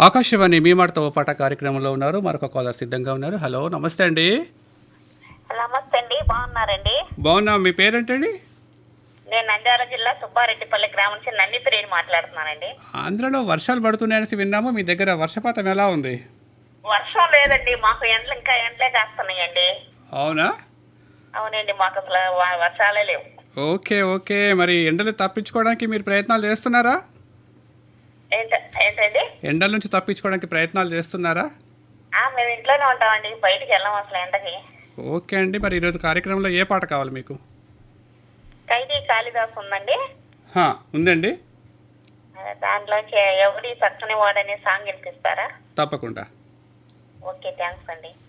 ఆకాశవాణి మీ మాటతో ఓ పాట కార్యక్రమంలో ఉన్నారు మరొక కాలర్ సిద్ధంగా ఉన్నారు హలో నమస్తే అండి నమస్తే అండి బాగున్నారండి బాగున్నా మీ పేరేంటండి నేను నంద్యాల జిల్లా సుబ్బారెడ్డిపల్లి గ్రామం నుంచి నందిపిరేని మాట్లాడుతున్నానండి ఆంధ్రలో వర్షాలు పడుతున్నాయని విన్నాము మీ దగ్గర వర్షపాతం ఎలా ఉంది వర్షం లేదండి మాకు ఎండలు ఇంకా ఎండలే కాస్తున్నాయండి అవునా అవునండి మాకు అసలు వ- వర్షాలే లేవు ఓకే ఓకే మరి ఎండలు తప్పించుకోవడానికి మీరు ప్రయత్నాలు చేస్తున్నారా ఏంట ఏంటండి ఎండల నుంచి తప్పించుకోవడానికి ప్రయత్నాలు చేస్తున్నారా ఆ, మేము ఇంట్లోనే ఉంటామండి బయటికి వెళ్ళాం అసలు ఎండకి ఓకే అండి మరి ఈరోజు కార్యక్రమంలో ఏ పాట కావాలి మీకు ఖైదీ కాళిదాస్ ఉందండి హా, ఉందండి ఆ, దాంట్లోంచి ఎవడి చక్కని వాడనే సాంగ్ వినిపిస్తారా తప్పకుండా ఓకే థ్యాంక్స్ అండి